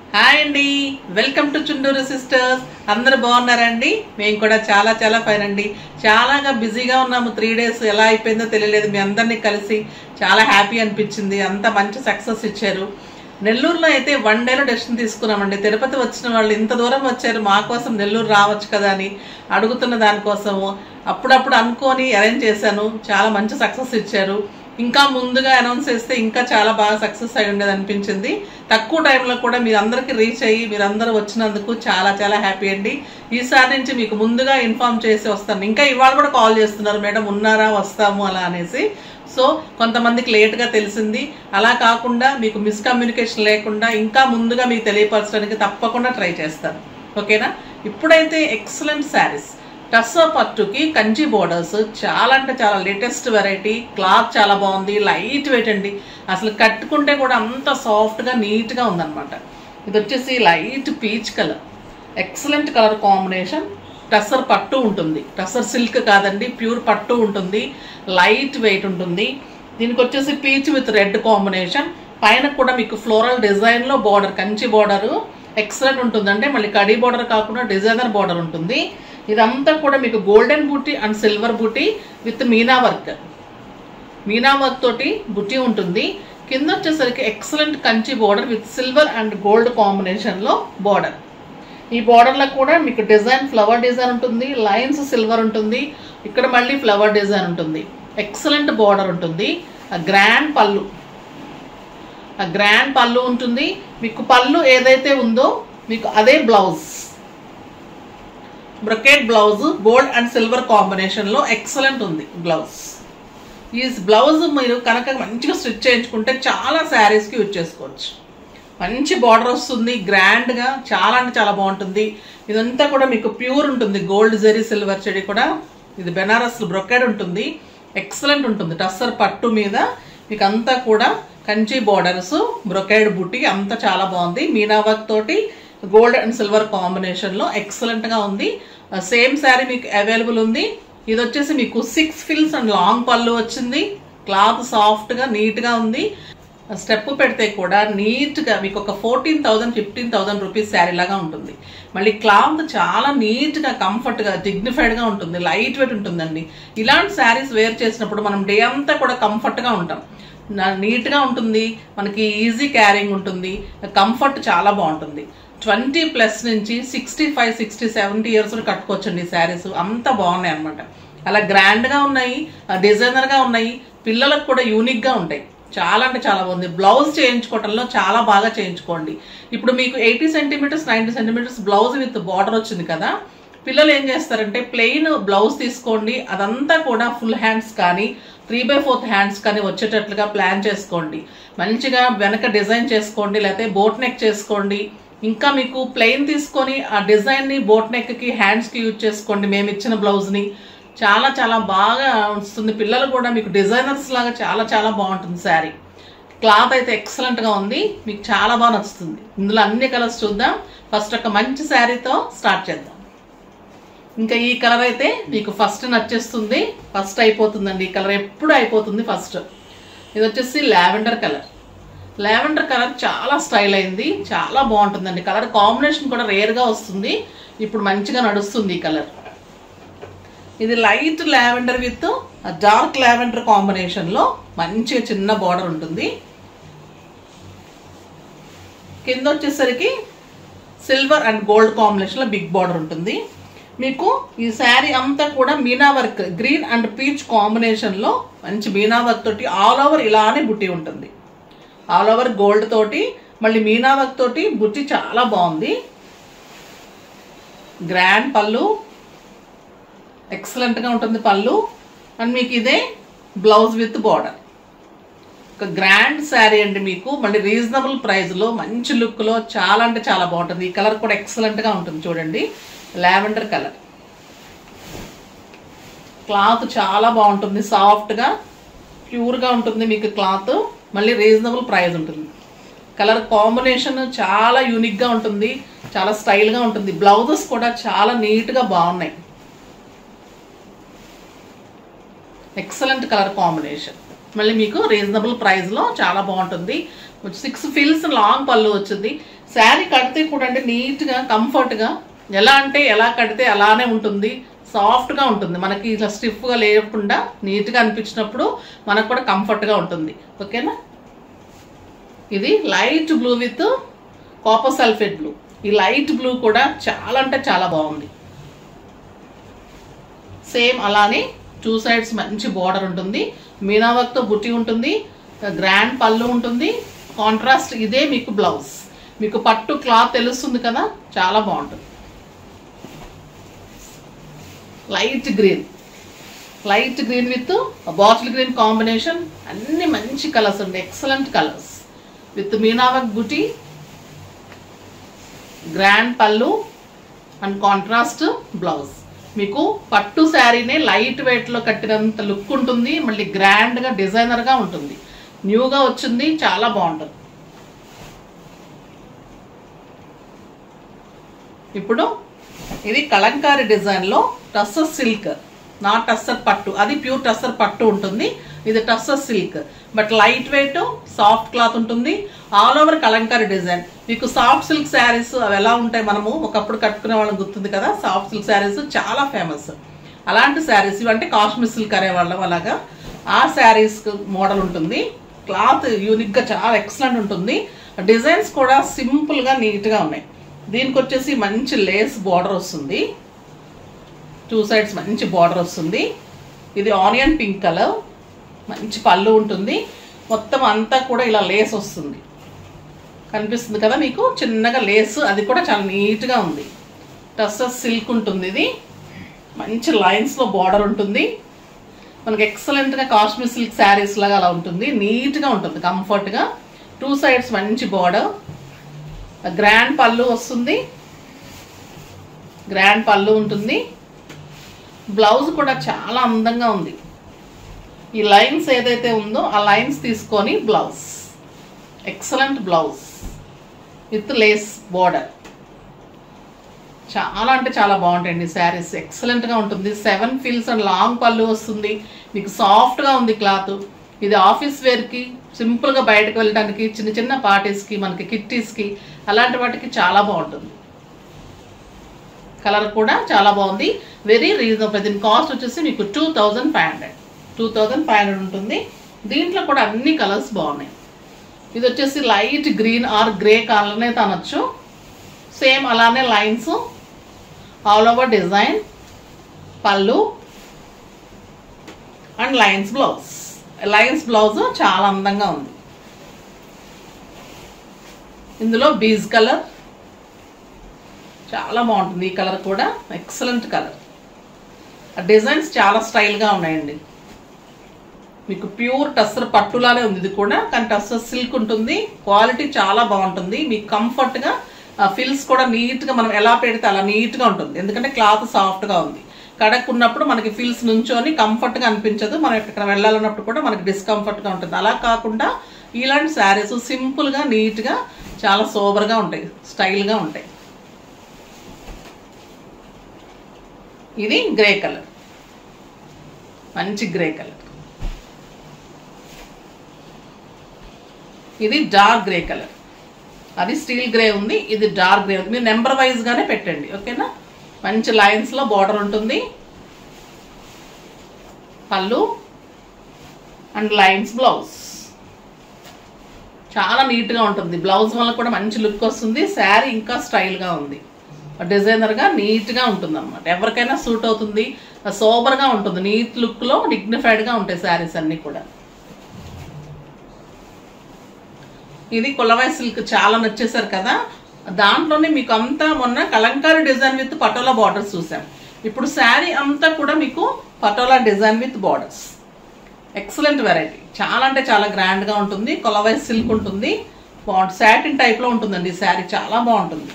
hi అండి welcome to Chunduru sisters అందరు బాగున్నారండి మేము కూడా చాలా చాలా ఫైన్ అండి చాలాగా బిజీగా ఉన్నాము త్రీ డేస్ ఎలా అయిపోయిందో తెలియలేదు మీ అందరినీ కలిసి చాలా హ్యాపీ అనిపించింది అంత మంచి సక్సెస్ ఇచ్చారు నెల్లూరులో అయితే వన్ డేలో డెసిషన్ తీసుకున్నామండి తిరుపతి వచ్చిన వాళ్ళు ఇంత దూరం వచ్చారు మా కోసం నెల్లూరు రావచ్చు కదా అని అడుగుతున్న దానికోసము అప్పుడప్పుడు అనుకొని అరేంజ్ చేశాను చాలా మంచి సక్సెస్ ఇచ్చారు ఇంకా ముందుగా అనౌన్స్ చేస్తే ఇంకా చాలా బాగా సక్సెస్ అయి ఉండేది అనిపించింది తక్కువ టైంలో కూడా మీరు అందరికీ రీచ్ అయ్యి మీరు అందరూ వచ్చినందుకు చాలా చాలా హ్యాపీ అండి ఈసారి నుంచి మీకు ముందుగా ఇన్ఫామ్ చేసి వస్తాను ఇంకా ఇవాళ కూడా కాల్ చేస్తున్నారు మేడం ఉన్నారా వస్తాము అలా అనేసి సో కొంతమందికి లేట్గా తెలిసింది అలా కాకుండా మీకు మిస్కమ్యూనికేషన్ లేకుండా ఇంకా ముందుగా మీకు తెలియపరచడానికి తప్పకుండా ట్రై చేస్తాను ఓకేనా ఇప్పుడైతే ఎక్సలెంట్ శారీస్ టస్సో పట్టుకి కంచి బోర్డర్స్ చాలా అంటే చాలా లేటెస్ట్ వెరైటీ క్లాత్ చాలా బాగుంది లైట్ వెయిట్ అండి అసలు కట్టుకుంటే కూడా అంత సాఫ్ట్గా నీట్గా ఉందన్నమాట ఇది వచ్చేసి light peach colour excellent colour combination tussar పట్టు ఉంటుంది టస్సర్ సిల్క్ కాదండి ప్యూర్ పట్టు ఉంటుంది లైట్ వెయిట్ ఉంటుంది దీనికి వచ్చేసి పీచ్ విత్ రెడ్ కాంబినేషన్ పైన కూడా మీకు ఫ్లోరల్ డిజైన్లో బార్డర్ కంచి బార్డరు ఎక్సలెంట్ ఉంటుందంటే మళ్ళీ కడీ బార్డర్ కాకుండా డిజైనర్ బార్డర్ ఉంటుంది ఇదంతా కూడా మీకు గోల్డెన్ బూటీ అండ్ సిల్వర్ బూటీ with meena work meena work తోటి బుట్టి ఉంటుంది కింద వచ్చేసరికి excellent Kanchi border with silver and gold కాంబినేషన్లో బార్డర్ ఈ బార్డర్లో కూడా మీకు డిజైన్ ఫ్లవర్ డిజైన్ ఉంటుంది లైన్స్ సిల్వర్ ఉంటుంది ఇక్కడ మళ్ళీ ఫ్లవర్ డిజైన్ ఉంటుంది ఎక్సలెంట్ బార్డర్ ఉంటుంది గ్రాండ్ పళ్ళు ఆ గ్రాండ్ పళ్ళు ఉంటుంది మీకు పళ్ళు ఏదైతే ఉందో మీకు అదే blouse brocade blouse gold and silver కాంబినేషన్లో ఎక్సలెంట్ ఉంది బ్లౌజ్ ఈ బ్లౌజ్ మీరు కనుక మంచిగా స్టిచ్ చేయించుకుంటే చాలా శారీస్కి యూజ్ చేసుకోవచ్చు మంచి బార్డర్ వస్తుంది గ్రాండ్గా చాలా అంటే చాలా బాగుంటుంది ఇదంతా కూడా మీకు ప్యూర్ ఉంటుంది గోల్డ్ జరీ సిల్వర్ చెడి కూడా ఇది బెనారస్ బ్రొకెడ్ ఉంటుంది ఎక్సలెంట్ ఉంటుంది టస్సర్ పట్టు మీద మీకు అంతా కూడా కంచి బార్డర్స్ బ్రొకెడ్ బుట్టి అంతా చాలా బాగుంది మీనా వర్క్ తోటి గోల్డ్ అండ్ సిల్వర్ కాంబినేషన్లో ఎక్సలెంట్గా ఉంది సేమ్ శారీ మీకు అవైలబుల్ ఉంది ఇది వచ్చేసి మీకు సిక్స్ ఫిల్స్ అండ్ లాంగ్ పళ్ళు వచ్చింది క్లాత్ సాఫ్ట్గా నీట్గా ఉంది స్టెప్ పెడితే కూడా నీట్గా మీకు ఒక fourteen thousand fifteen thousand rupees sari లాగా ఉంటుంది మళ్ళీ క్లాత్ చాలా నీట్గా కంఫర్ట్గా డిగ్నిఫైడ్గా ఉంటుంది లైట్ వెయిట్ ఉంటుందండి ఇలాంటి శారీస్ వేర్ చేసినప్పుడు మనం డే అంతా కూడా కంఫర్ట్గా ఉంటాం నీట్గా ఉంటుంది మనకి ఈజీ క్యారింగ్ ఉంటుంది కంఫర్ట్ చాలా బాగుంటుంది ట్వంటీ ప్లస్ నుంచి sixty five sixty seventy years కట్టుకోవచ్చండి శారీస్ అంత బాగున్నాయి అనమాట అలా గ్రాండ్గా ఉన్నాయి డిజైనర్గా ఉన్నాయి పిల్లలకు కూడా యూనిక్గా ఉంటాయి చాలా అంటే చాలా బాగుంది బ్లౌజ్ చేయించుకోవటంలో చాలా బాగా చేయించుకోండి ఇప్పుడు మీకు eighty centimetres ninety centimetres blouse with border వచ్చింది కదా పిల్లలు ఏం చేస్తారంటే ప్లెయిన్ బ్లౌజ్ తీసుకోండి అదంతా కూడా ఫుల్ హ్యాండ్స్ కానీ త్రీ బై ఫోర్త్ హ్యాండ్స్ కానీ వచ్చేటట్లుగా ప్లాన్ చేసుకోండి మంచిగా వెనక డిజైన్ చేసుకోండి లేకపోతే బోట్ నెక్ చేసుకోండి ఇంకా మీకు ప్లెయిన్ తీసుకొని ఆ డిజైన్ని బోట్ నెక్కి హ్యాండ్స్కి యూజ్ చేసుకోండి మేము ఇచ్చిన బ్లౌజ్ని చాలా చాలా బాగా వస్తుంది పిల్లలు కూడా మీకు డిజైనర్స్ లాగా చాలా చాలా బాగుంటుంది శారీ క్లాత్ అయితే ఎక్సలెంట్గా ఉంది మీకు చాలా బాగా నచ్చుతుంది ఇందులో అన్ని కలర్స్ చూద్దాం ఫస్ట్ ఒక మంచి శారీతో స్టార్ట్ చేద్దాం ఇంకా ఈ కలర్ అయితే మీకు ఫస్ట్ నచ్చేస్తుంది ఫస్ట్ అయిపోతుందండి ఈ కలర్ ఎప్పుడు అయిపోతుంది ఫస్ట్ ఇది వచ్చేసి లావెండర్ కలర్ లావెండర్ కలర్ చాలా స్టైల్ అయింది చాలా బాగుంటుందండి కలర్ కాంబినేషన్ కూడా రేర్గా వస్తుంది ఇప్పుడు మంచిగా నడుస్తుంది ఈ కలర్ ఇది light lavender with dark lavender కాంబినేషన్లో మంచిగా చిన్న బార్డర్ ఉంటుంది కింద వచ్చేసరికి సిల్వర్ అండ్ గోల్డ్ కాంబినేషన్లో బిగ్ బార్డర్ ఉంటుంది మీకు ఈ శారీ అంతా కూడా meena work green and peach కాంబినేషన్లో మంచి మీనా వర్క్ తోటి ఆల్ ఓవర్ ఇలానే బుట్టి ఉంటుంది ఆల్ ఓవర్ గోల్డ్ తోటి మళ్ళీ మీనా వర్క్ తోటి బుట్టి చాలా బాగుంది గ్రాండ్ పళ్ళు ఎక్సలెంట్గా ఉంటుంది పళ్ళు అండ్ మీకు ఇదే బ్లౌజ్ విత్ బార్డర్ ఒక గ్రాండ్ శారీ అండి మీకు మళ్ళీ రీజనబుల్ ప్రైస్లో మంచి లుక్లో చాలా అంటే చాలా బాగుంటుంది ఈ కలర్ కూడా ఎక్సలెంట్గా ఉంటుంది చూడండి లావెండర్ కలర్ క్లాత్ చాలా బాగుంటుంది సాఫ్ట్గా ప్యూర్గా ఉంటుంది మీకు క్లాత్ మళ్ళీ రీజనబుల్ ప్రైస్ ఉంటుంది కలర్ కాంబినేషన్ చాలా యూనిక్గా ఉంటుంది చాలా స్టైల్గా ఉంటుంది బ్లౌజెస్ కూడా చాలా నీట్గా బాగున్నాయి ఎక్సలెంట్ కలర్ కాంబినేషన్ మళ్ళీ మీకు రీజనబుల్ ప్రైస్లో చాలా బాగుంటుంది సిక్స్ ఫిల్స్ లాంగ్ పళ్ళు వచ్చింది శారీ కడితే కూడా అంటే నీట్గా కంఫర్ట్గా ఎలా అంటే ఎలా కడితే అలానే ఉంటుంది సాఫ్ట్గా ఉంటుంది మనకి ఇట్లా స్టిఫ్గా లేకుండా నీట్గా అనిపించినప్పుడు మనకు కూడా కంఫర్ట్గా ఉంటుంది ఓకేనా ఇది light blue with copper sulphate blue ఈ లైట్ బ్లూ కూడా చాలా అంటే చాలా బాగుంది సేమ్ అలానే టూ సైడ్స్ మంచి బార్డర్ ఉంటుంది మీనావర్క్తో బుట్టి ఉంటుంది గ్రాండ్ పళ్ళు ఉంటుంది కాంట్రాస్ట్ ఇదే మీకు బ్లౌజ్ మీకు పట్టు క్లాత్ తెలుస్తుంది కదా చాలా బాగుంటుంది light green light green with bottle green combination అన్ని మంచి కలర్స్ ఉన్నాయి ఎక్సలెంట్ కలర్స్ విత్ మీనావర్క్ బుటీ గ్రాండ్ పళ్ళు అండ్ కాంట్రాస్ట్ బ్లౌజ్ మీకు పట్టు శారీనే లైట్ వెయిట్లో కట్టినంత లుక్ ఉంటుంది మళ్ళీ గ్రాండ్గా డిజైనర్గా ఉంటుంది న్యూగా వచ్చింది చాలా బాగుంటుంది ఇప్పుడు ఇది కలంకారీ డిజైన్లో టస్సర్ సిల్క్ నా టస్సర్ పట్టు అది ప్యూర్ టస్సర్ పట్టు ఉంటుంది ఇది tussar silk but light weight soft cloth ఉంటుంది ఆల్ ఓవర్ కలంకారీ డిజైన్ మీకు సాఫ్ట్ సిల్క్ శారీస్ అవి ఎలా ఉంటాయి మనము ఒకప్పుడు కట్టుకునే వాళ్ళకి గుర్తుంది కదా సాఫ్ట్ సిల్క్ శారీస్ చాలా ఫేమస్ అలాంటి శారీస్ ఇవంటే కాశ్మీర్ సిల్క్ అనేవాళ్ళం అలాగా ఆ శారీస్ మోడల్ ఉంటుంది క్లాత్ యూనిక్గా చాలా ఎక్సలెంట్ ఉంటుంది డిజైన్స్ కూడా సింపుల్గా నీట్గా ఉన్నాయి దీనికి వచ్చేసి మంచి లేస్ బార్డర్ వస్తుంది టూ సైడ్స్ మంచి బార్డర్ వస్తుంది ఇది ఆనియన్ పింక్ కలర్ మంచి పళ్ళు ఉంటుంది మొత్తం అంతా కూడా ఇలా లేస్ వస్తుంది కనిపిస్తుంది కదా మీకు చిన్నగా లేస్ అది కూడా చాలా నీట్గా ఉంది టస్సర్ సిల్క్ ఉంటుంది ఇది మంచి లైన్స్లో బార్డర్ ఉంటుంది మనకి ఎక్సలెంట్గా కాశ్మీర్ సిల్క్ శారీస్ లాగా అలా ఉంటుంది నీట్గా ఉంటుంది కంఫర్ట్గా టూ సైడ్స్ మంచి బార్డర్ గ్రాండ్ పళ్ళు వస్తుంది గ్రాండ్ పళ్ళు ఉంటుంది బ్లౌజ్ కూడా చాలా అందంగా ఉంది ఈ లైన్స్ ఏదైతే ఉందో ఆ లైన్స్ తీసుకొని blouse excellent blouse with lace border చాలా అంటే చాలా బాగుంటాయండి శారీస్ ఎక్సలెంట్గా ఉంటుంది సెవెన్ ఫీల్స్ అండ్ లాంగ్ పళ్ళు వస్తుంది మీకు సాఫ్ట్గా ఉంది క్లాత్ ఇది ఆఫీస్ వేర్కి సింపుల్గా బయటకు వెళ్ళడానికి చిన్న చిన్న పార్టీస్కి మనకి కిట్టీస్కి అలాంటి వాటికి చాలా బాగుంటుంది కలర్ కూడా చాలా బాగుంది వెరీ రీజనబుల్ దీని కాస్ట్ వచ్చేసి మీకు two thousand five hundred two thousand five hundred ఉంటుంది దీంట్లో కూడా అన్ని కలర్స్ బాగున్నాయి ఇది వచ్చేసి లైట్ గ్రీన్ ఆర్ గ్రే కలర్నే తనొచ్చు సేమ్ అలానే లైన్స్ ఆల్ ఓవర్ డిజైన్ పళ్ళు and lines blouse lines blouse చాలా అందంగా ఉంది ఇందులో బీజ్ కలర్ చాలా బాగుంటుంది ఈ కలర్ కూడా ఎక్సలెంట్ కలర్ డిజైన్స్ చాలా స్టైల్గా ఉన్నాయండి మీకు ప్యూర్ టస్సర్ పట్టులానే ఉంది ఇది కూడా కానీ టస్సర్ సిల్క్ ఉంటుంది క్వాలిటీ చాలా బాగుంటుంది మీకు కంఫర్ట్గా ఫిల్స్ కూడా నీట్గా మనం ఎలా పెడితే అలా నీట్గా ఉంటుంది ఎందుకంటే క్లాత్ సాఫ్ట్గా ఉంది కడక్కున్నప్పుడు మనకి ఫిల్స్ నుంచొని కంఫర్ట్గా అనిపించదు మనం ఎక్కడ వెళ్ళాలన్నప్పుడు కూడా మనకి డిస్కంఫర్ట్గా ఉంటుంది అలా కాకుండా ఇలాంటి శారీస్ సింపుల్గా నీట్గా చాలా సోబర్గా ఉంటాయి స్టైల్గా ఉంటాయి ఇది గ్రే కలర్ మంచి గ్రే కలర్ ఇది డార్క్ గ్రే కలర్ అది స్టీల్ గ్రే ఉంది ఇది డార్క్ గ్రే ఉంది మీరు నెంబర్ వైజ్గానే పెట్టండి ఓకేనా మంచి లైన్స్లో బార్డర్ ఉంటుంది పళ్ళు అండ్ లైన్స్ బ్లౌజ్ చాలా నీట్గా ఉంటుంది బ్లౌజ్ వల్ల కూడా మంచి లుక్ వస్తుంది శారీ ఇంకా స్టైల్గా ఉంది డిజైనర్గా నీట్గా ఉంటుంది అనమాట ఎవరికైనా సూట్ అవుతుంది సోబర్గా ఉంటుంది నీట్ లుక్లో డిగ్నిఫైడ్గా ఉంటాయి శారీస్ అన్నీ కూడా ఇది కులవాయి సిల్క్ చాలా నచ్చేసారు కదా దాంట్లోనే మీకు అంతా మొన్న Kalamkari design with Patola borders చూసాం ఇప్పుడు శారీ అంతా కూడా మీకు Patola design with borders excellent variety చాలా అంటే చాలా గ్రాండ్గా ఉంటుంది కొలవై సిల్క్ ఉంటుంది బాగుంటుంది శాటిన్ టైప్లో ఉంటుందండి ఈ శారీ చాలా బాగుంటుంది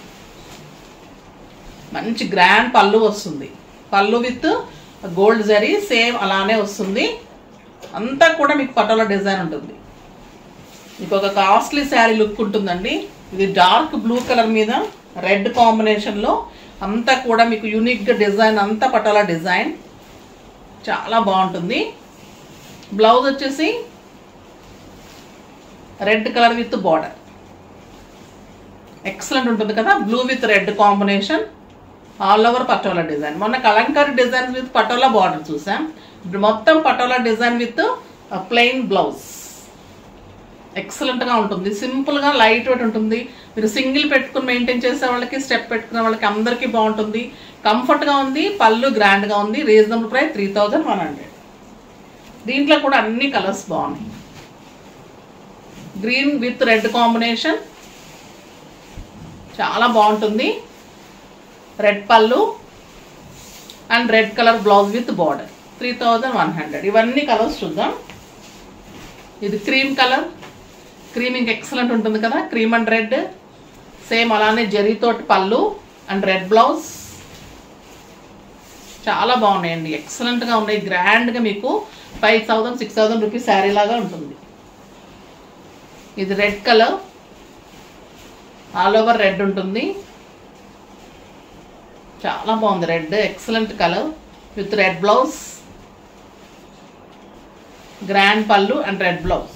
మంచి గ్రాండ్ పళ్ళు వస్తుంది పళ్ళు విత్ గోల్డ్ జరీ సేమ్ అలానే వస్తుంది అంతా కూడా మీకు పటోలా డిజైన్ ఉంటుంది మీకు ఒక కాస్ట్లీ శారీ లుక్ ఉంటుందండి ఇది డార్క్ బ్లూ కలర్ మీద రెడ్ కాంబినేషన్లో అంతా కూడా మీకు యూనిక్గా డిజైన్ అంతా పటాల డిజైన్ చాలా బాగుంటుంది బ్లౌజ్ వచ్చేసి red colour with border excellent ఉంటుంది కదా blue with red combination all over Patola design మొన్న Kalamkari designs with Patola border చూసాం ఇప్పుడు మొత్తం Patola design with plain blouse ఎక్సలెంట్గా ఉంటుంది సింపుల్గా లైట్ వెయిట్ ఉంటుంది మీరు సింగిల్ పెట్టుకుని మెయింటైన్ చేసే వాళ్ళకి స్టెప్ పెట్టుకునే వాళ్ళకి అందరికీ బాగుంటుంది కంఫర్ట్గా ఉంది పళ్ళు గ్రాండ్గా ఉంది reasonable price three thousand one hundred దీంట్లో కూడా అన్ని కలర్స్ బాగున్నాయి గ్రీన్ విత్ రెడ్ కాంబినేషన్ చాలా బాగుంటుంది రెడ్ పళ్ళు and red colour blouse with border three thousand one hundred ఇవన్నీ కలర్స్ చూద్దాం ఇది క్రీమ్ కలర్ క్రీమింగ్ ఎక్సలెంట్ ఉంటుంది కదా క్రీమ్ అండ్ రెడ్ సేమ్ అలానే జరీతోటి పళ్ళు అండ్ రెడ్ బ్లౌజ్ చాలా బాగున్నాయండి ఎక్సలెంట్గా ఉన్నాయి గ్రాండ్గా మీకు five thousand six thousand rupees sari లాగా ఉంటుంది ఇది red colour all over red ఉంటుంది చాలా బాగుంది red excellent colour with red blouse grand పళ్ళు అండ్ రెడ్ బ్లౌజ్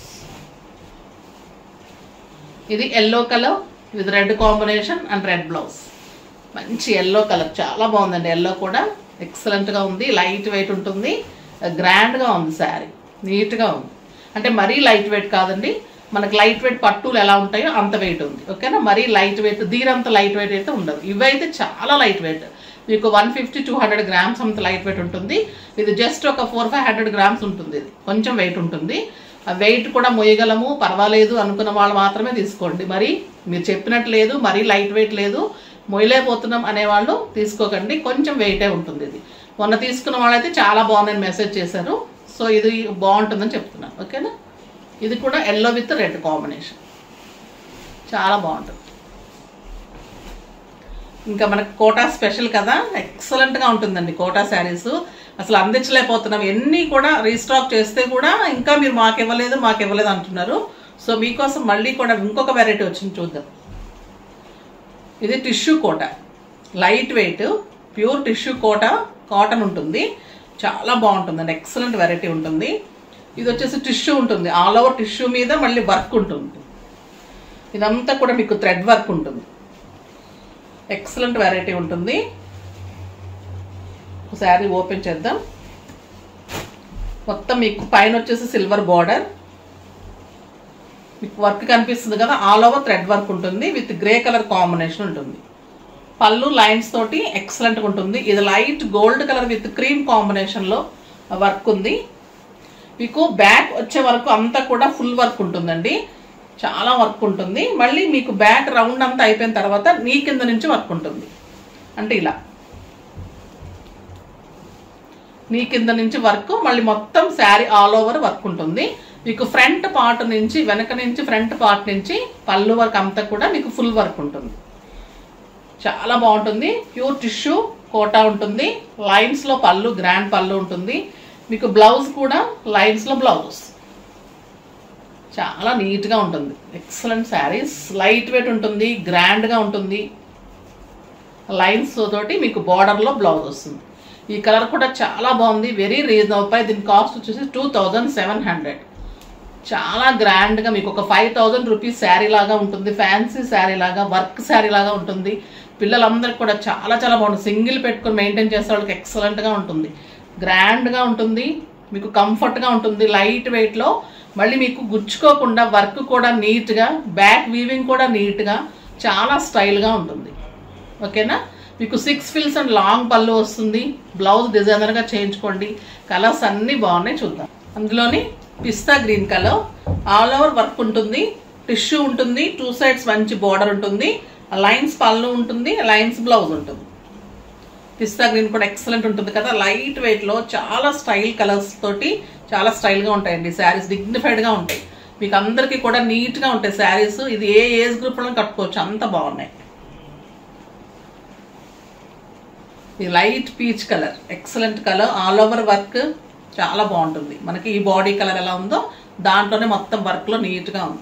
ఇది yellow colour with red combination and red blouse మంచి ఎల్లో కలర్ చాలా బాగుందండి ఎల్లో కూడా ఎక్సలెంట్గా ఉంది లైట్ వెయిట్ ఉంటుంది గ్రాండ్గా ఉంది శారీ నీట్గా ఉంది అంటే మరీ లైట్ వెయిట్ కాదండి మనకి లైట్ వెయిట్ పట్టులు ఎలా ఉంటాయో అంత వెయిట్ ఉంది ఓకేనా మరీ లైట్ వెయిట్ దీనంత లైట్ వెయిట్ అయితే ఉండదు ఇవైతే చాలా లైట్ వెయిట్ మీకు one fifty two hundred grams అంత లైట్ వెయిట్ ఉంటుంది ఇది జస్ట్ ఒక ఫోర్ ఫైవ్ హండ్రెడ్ గ్రామ్స్ ఉంటుంది ఇది కొంచెం వెయిట్ ఉంటుంది ఆ వెయిట్ కూడా మొయ్యగలము పర్వాలేదు అనుకున్న వాళ్ళు మాత్రమే తీసుకోండి మరి మీరు చెప్పినట్టు లేదు మరీ లైట్ వెయిట్ లేదు మొయ్యలేకపోతున్నాం అనేవాళ్ళు తీసుకోకండి కొంచెం వెయిటే ఉంటుంది ఇది మొన్న తీసుకున్న వాళ్ళైతే చాలా బాగుందని మెసేజ్ చేశారు సో ఇది బాగుంటుందని చెప్తున్నాను ఓకేనా ఇది కూడా ఎల్లో విత్ రెడ్ కాంబినేషన్ చాలా బాగుంటుంది ఇంకా మనకు కోటా స్పెషల్ కదా ఎక్సలెంట్గా ఉంటుందండి కోటా శారీస్ అసలు అందించలేకపోతున్నాం ఎన్ని కూడా రీస్టాక్ చేస్తే కూడా ఇంకా మీరు మాకు ఇవ్వలేదు మాకు ఇవ్వలేదు అంటున్నారు సో మీకోసం మళ్ళీ కూడా ఇంకొక వెరైటీ వచ్చింది చూద్దాం ఇది tissue Kota light weight pure tissue Kota cotton ఉంటుంది చాలా బాగుంటుందండి ఎక్సలెంట్ వెరైటీ ఉంటుంది ఇది వచ్చేసి టిష్యూ ఉంటుంది ఆల్ ఓవర్ టిష్యూ మీద మళ్ళీ వర్క్ ఉంటుంది ఇదంతా కూడా మీకు థ్రెడ్ వర్క్ ఉంటుంది ఎక్సలెంట్ వెరైటీ ఉంటుంది శారీ ఓపెన్ చేద్దాం మొత్తం మీకు పైన వచ్చేసి సిల్వర్ బార్డర్ మీకు వర్క్ కనిపిస్తుంది కదా ఆల్ ఓవర్ థ్రెడ్ వర్క్ ఉంటుంది విత్ గ్రే కలర్ కాంబినేషన్ ఉంటుంది పళ్ళు లైన్స్ తోటి ఎక్సలెంట్గా ఉంటుంది ఇది light gold colour with cream కాంబినేషన్లో వర్క్ ఉంది మీకు బ్యాక్ వచ్చే వరకు అంతా కూడా ఫుల్ వర్క్ ఉంటుందండి చాలా వర్క్ ఉంటుంది మళ్ళీ మీకు బ్యాక్ రౌండ్ అంతా అయిపోయిన తర్వాత నీ కింద నుంచి వర్క్ ఉంటుంది అంటే ఇలా నీ కింద నుంచి వర్క్ మళ్ళీ మొత్తం శారీ ఆల్ ఓవర్ వర్క్ ఉంటుంది మీకు ఫ్రంట్ పార్ట్ నుంచి వెనక నుంచి ఫ్రంట్ పార్ట్ నుంచి పళ్ళు వర్క్ అంతా కూడా మీకు ఫుల్ వర్క్ ఉంటుంది చాలా బాగుంటుంది ప్యూర్ టిష్యూ కోటా ఉంటుంది లైన్స్లో పళ్ళు గ్రాండ్ పళ్ళు ఉంటుంది మీకు బ్లౌజ్ కూడా లైన్స్లో బ్లౌజ్ చాలా నీట్గా ఉంటుంది ఎక్సలెంట్ శారీస్ లైట్ వెయిట్ ఉంటుంది గ్రాండ్గా ఉంటుంది లైన్స్ తోటి మీకు బార్డర్లో బ్లౌజ్ వస్తుంది ఈ కలర్ కూడా చాలా బాగుంది వెరీ రీజనబుల్ పై దీని కాస్ట్ వచ్చేసి టూ థౌజండ్ సెవెన్ హండ్రెడ్ చాలా గ్రాండ్గా మీకు ఒక ఫైవ్ థౌజండ్ రూపీస్ శారీ లాగా ఉంటుంది ఫ్యాన్సీ శారీ లాగా వర్క్ శారీ లాగా ఉంటుంది పిల్లలందరికీ కూడా చాలా చాలా బాగుంటుంది సింగిల్ పెట్టుకొని మెయింటైన్ చేసే వాళ్ళకి ఎక్సలెంట్గా ఉంటుంది గ్రాండ్గా ఉంటుంది మీకు కంఫర్ట్గా ఉంటుంది లైట్ వెయిట్లో మళ్ళీ మీకు గుచ్చుకోకుండా వర్క్ కూడా నీట్గా బ్యాక్ వీవింగ్ కూడా నీట్గా చాలా స్టైల్గా ఉంటుంది ఓకేనా మీకు సిక్స్ ఫిల్స్ అండ్ లాంగ్ పళ్ళు వస్తుంది బ్లౌజ్ డిజైనర్గా చేయించుకోండి కలర్స్ అన్నీ బాగున్నాయి చూద్దాం అందులోని పిస్తా green colour all over work ఉంటుంది టిష్యూ ఉంటుంది టూ సైడ్స్ మంచి బార్డర్ ఉంటుంది లైన్స్ పళ్ళు ఉంటుంది లైన్స్ బ్లౌజ్ ఉంటుంది పిస్తా గ్రీన్ కూడా ఎక్సలెంట్ ఉంటుంది కదా లైట్ వెయిట్లో చాలా స్టైల్ కలర్స్ తోటి చాలా స్టైల్గా ఉంటాయండి శారీస్ డిగ్నిఫైడ్గా ఉంటాయి మీకు అందరికీ కూడా నీట్గా ఉంటాయి శారీస్ ఇది ఏ ఏజ్ గ్రూప్లో కట్టుకోవచ్చు అంత బాగున్నాయి ఇది light peach colour excellent colour all over work చాలా బాగుంటుంది మనకి ఈ బాడీ కలర్ ఎలా ఉందో దాంట్లోనే మొత్తం వర్క్లో నీట్గా ఉంది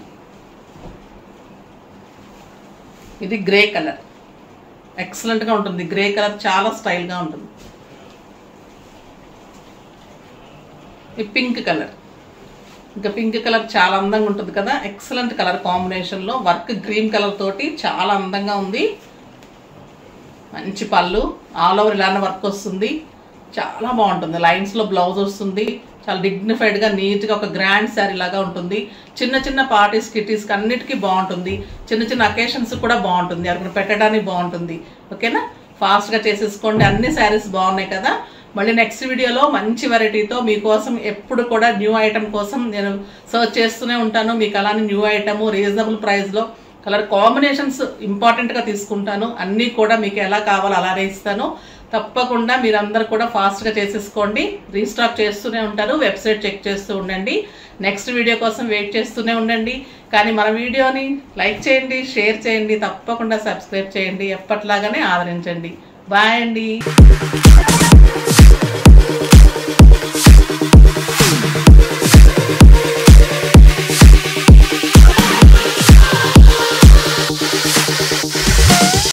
ఇది గ్రే కలర్ ఎక్సలెంట్గా ఉంటుంది గ్రే కలర్ చాలా స్టైల్గా ఉంటుంది ఈ పింక్ కలర్ ఇంకా పింక్ కలర్ చాలా అందంగా ఉంటుంది కదా ఎక్సలెంట్ కలర్ కాంబినేషన్లో వర్క్ గ్రీన్ కలర్ తోటి చాలా అందంగా ఉంది మంచి పళ్ళు ఆల్ ఓవర్ ఇలానే వర్క్ వస్తుంది చాలా బాగుంటుంది లైన్స్లో బ్లౌజ్ వస్తుంది చాలా డిగ్నిఫైడ్గా నీట్గా ఒక గ్రాండ్ శారీ లాగా ఉంటుంది చిన్న చిన్న పార్టీస్ కిటీస్కి అన్నిటికీ బాగుంటుంది చిన్న చిన్న అకేషన్స్ కూడా బాగుంటుంది అక్కడ పెట్టడానికి బాగుంటుంది ఓకేనా ఫాస్ట్గా చేసేసుకోండి అన్ని శారీస్ బాగున్నాయి కదా మళ్ళీ నెక్స్ట్ వీడియోలో మంచి వెరైటీతో మీకోసం ఎప్పుడు కూడా న్యూ ఐటమ్ కోసం నేను సర్చ్ చేస్తూనే ఉంటాను మీకు అలానే న్యూ ఐటమ్ రీజనబుల్ ప్రైస్లో కలర్ కాంబినేషన్స్ ఇంపార్టెంట్గా తీసుకుంటాను అన్నీ కూడా మీకు ఎలా కావాలో అలానే ఇస్తాను తప్పకుండా మీరందరూ కూడా ఫాస్ట్గా చేసేసుకోండి రీస్టాక్ చేస్తూనే ఉంటారు వెబ్సైట్ చెక్ చేస్తూ ఉండండి నెక్స్ట్ వీడియో కోసం వెయిట్ చేస్తూనే ఉండండి కానీ మన వీడియోని లైక్ చేయండి షేర్ చేయండి తప్పకుండా సబ్స్క్రైబ్ చేయండి ఎప్పట్లాగానే ఆదరించండి బాయ్ అండి